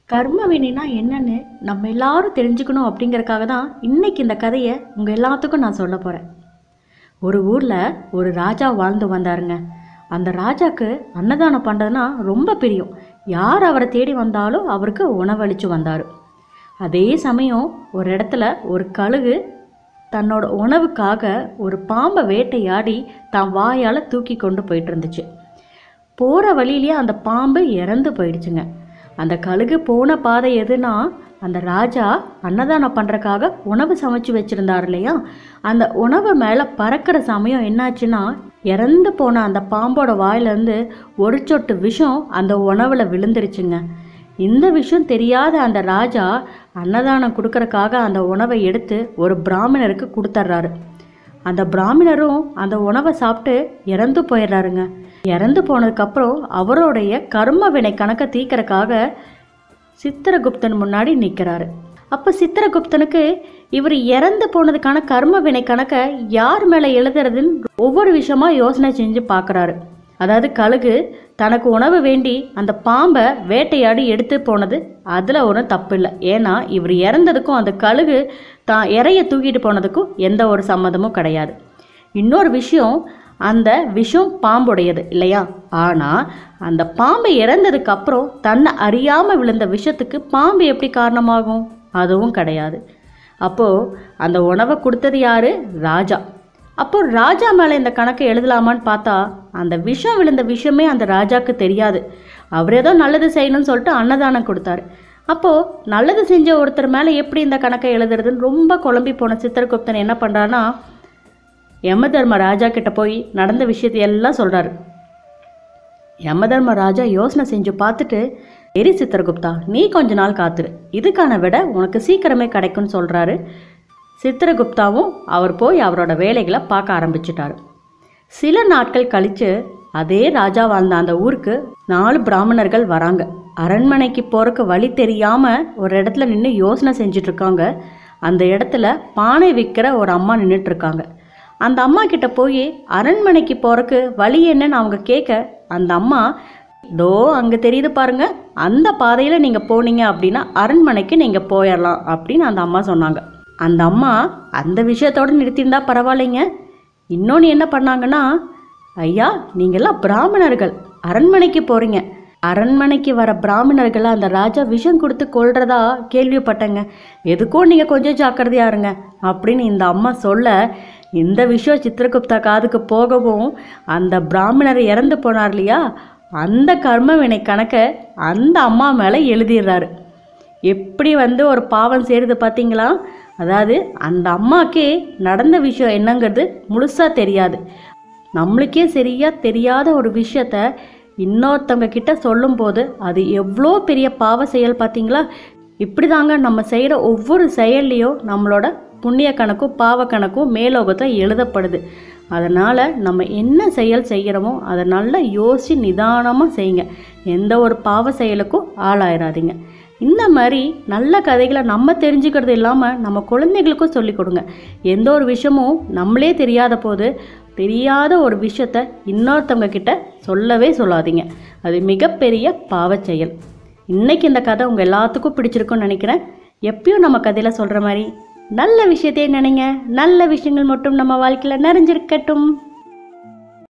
கர்ம வினைனா என்னன்னு நம்ம எல்லாரும் தெரிஞ்சுக்கணும் அப்படிங்கறக்காக தான் இன்னைக்கு இந்த கதையை உங்கள் எல்லாத்துக்கும் நான் சொல்ல போகிறேன் ஒரு ஊரில் ஒரு ராஜா வாழ்ந்து வந்தாருங்க அந்த ராஜாக்கு அன்னதானம் பண்ணுறதுனா ரொம்ப பிரியம் யார் அவரை தேடி வந்தாலும் அவருக்கு உணவளித்து வந்தார் அதே சமயம் ஒரு இடத்துல ஒரு கழுகு தன்னோட உணவுக்காக ஒரு பாம்பை வேட்டையாடி தான் வாயால் தூக்கி கொண்டு போயிட்டு இருந்துச்சு போகிற வழியிலேயே அந்த பாம்பு இறந்து போயிடுச்சுங்க அந்த கழுகு போன பாதை எதுனா அந்த ராஜா அன்னதானம் பண்ணுறக்காக உணவு சமைச்சு வச்சுருந்தார் இல்லையா அந்த உணவு மேலே பறக்கிற சமயம் என்னாச்சுன்னா இறந்து போன அந்த பாம்போட வாயிலேருந்து ஒரு சொட்டு விஷம் அந்த உணவில் விழுந்துருச்சுங்க இந்த விஷயம் தெரியாத அந்த ராஜா அன்னதானம் கொடுக்கறக்காக அந்த உணவை எடுத்து ஒரு பிராமணருக்கு கொடுத்துட்றாரு அந்த பிராமணரும் அந்த உணவை சாப்பிட்டு இறந்து போயிடுறாருங்க இறந்து போனதுக்கப்புறம் அவருடைய கர்ம வினை கணக்கை தீர்க்கறக்காக சித்திரகுப்தன் முன்னாடி நிற்கிறாரு அப்போ சித்திரகுப்தனுக்கு இவர் இறந்து போனதுக்கான கர்ம வினை கணக்கை யார் மேலே எழுதுறதுன்னு ஒவ்வொரு விஷயமா யோசனை செஞ்சு பார்க்குறாரு அதாவது கழுகு தனக்கு உணவு வேண்டி அந்த பாம்பை வேட்டையாடி எடுத்து போனது அதில் ஒன்றும் தப்பு இல்லை ஏன்னா இவர் இறந்ததுக்கும் அந்த கழுகு தான் இறைய தூக்கிட்டு போனதுக்கும் எந்த ஒரு சம்மதமும் கிடையாது இன்னொரு விஷயம் அந்த விஷம் பாம்புடையது இல்லையா ஆனால் அந்த பாம்பு இறந்ததுக்கு அப்புறம் தன்னை அறியாமல் விழுந்த விஷத்துக்கு பாம்பு எப்படி காரணமாகும் அதுவும் கிடையாது அப்போது அந்த உணவை கொடுத்தது யாரு ராஜா அப்போ ராஜா மேலே இந்த கணக்கை எழுதலாமான்னு பார்த்தா அந்த விஷம் விழுந்த விஷயமே அந்த ராஜாக்கு தெரியாது அவர் ஏதோ நல்லது செய்யணும்னு சொல்லிட்டு அன்னதானம் கொடுத்தாரு அப்போது நல்லது செஞ்ச ஒருத்தர் மேலே எப்படி இந்த கணக்கை எழுதுறதுன்னு ரொம்ப குழம்பி போன சித்திரகுப்தன் என்ன பண்ணுறான்னா யமதர்ம ராஜா கிட்ட போய் நடந்த விஷயத்தை எல்லாம் சொல்கிறாரு யமதர்ம ராஜா யோசனை செஞ்சு பார்த்துட்டு எரி சித்திரகுப்தா நீ கொஞ்ச நாள் காத்துரு இதுக்கான விட உனக்கு சீக்கிரமே கிடைக்கும்னு சொல்கிறாரு சித்திரகுப்தாவும் அவர் போய் அவரோட வேலைகளை பார்க்க ஆரம்பிச்சிட்டாரு சில நாட்கள் கழித்து அதே ராஜா வாழ்ந்த அந்த ஊருக்கு நாலு பிராமணர்கள் வராங்க அரண்மனைக்கு போகிறக்கு வழி தெரியாமல் ஒரு இடத்துல நின்று யோசனை செஞ்சுட்டு இருக்காங்க அந்த இடத்துல பானை விற்கிற ஒரு அம்மா நின்றுட்டு இருக்காங்க அந்த அம்மா கிட்ட போய் அரண்மனைக்கு போகிறக்கு வழி என்னன்னு அவங்க கேட்க அந்த அம்மா தோ அங்கே தெரியுது பாருங்க அந்த பாதையில் நீங்கள் போனீங்க அப்படின்னா அரண்மனைக்கு நீங்கள் போயிடலாம் அப்படின்னு அந்த அம்மா சொன்னாங்க அந்த அம்மா அந்த விஷயத்தோடு நிறுத்தியிருந்தா பரவாயில்லைங்க இன்னொன்று என்ன பண்ணாங்கன்னா ஐயா நீங்கள்லாம் பிராமணர்கள் அரண்மனைக்கு போகிறீங்க அரண்மனைக்கு வர பிராமணர்களை அந்த ராஜா விஷம் கொடுத்து கொள்றதா கேள்விப்பட்டேங்க எதுக்கும் நீங்கள் கொஞ்சம் ஜாக்கிரதையா இருங்க அப்படின்னு இந்த அம்மா சொல்ல இந்த விஷயம் சித்திரகுப்தா காதுக்கு போகவும் அந்த பிராமணர் இறந்து போனார் இல்லையா அந்த கர்ம வினை கணக்கை அந்த அம்மா மேலே எழுதிடுறாரு எப்படி வந்து ஒரு பாவம் சேருது பார்த்தீங்களா அதாவது அந்த அம்மாக்கே நடந்த விஷயம் என்னங்கிறது முழுசாக தெரியாது நம்மளுக்கே சரியாக தெரியாத ஒரு விஷயத்த இன்னொருத்தவங்க கிட்ட சொல்லும்போது அது எவ்வளோ பெரிய பாவ செயல் பார்த்தீங்களா இப்படி தாங்க நம்ம செய்கிற ஒவ்வொரு செயல்லையும் நம்மளோட புண்ணிய கணக்கும் பாவ கணக்கும் மேலோகத்தை எழுதப்படுது அதனால் நம்ம என்ன செயல் செய்கிறோமோ அதை நல்லா யோசித்து நிதானமாக செய்யுங்க எந்த ஒரு பாவ செயலுக்கும் ஆளாயிராதீங்க இந்த மாதிரி நல்ல கதைகளை நம்ம தெரிஞ்சுக்கிறது இல்லாமல் நம்ம குழந்தைகளுக்கும் சொல்லிக் கொடுங்க எந்த ஒரு விஷயமும் நம்மளே தெரியாத போது தெரியாத ஒரு விஷயத்த இன்னொருத்தவங்க கிட்ட சொல்லவே சொல்லாதீங்க அது மிகப்பெரிய பாவச் செயல் இன்னைக்கு இந்த கதை உங்கள் எல்லாத்துக்கும் பிடிச்சிருக்கும்னு நினைக்கிறேன் எப்பயும் நம்ம கதையில் சொல்கிற மாதிரி நல்ல விஷயத்தையே நினைங்க நல்ல விஷயங்கள் மட்டும் நம்ம வாழ்க்கையில் நிறைஞ்சிருக்கட்டும்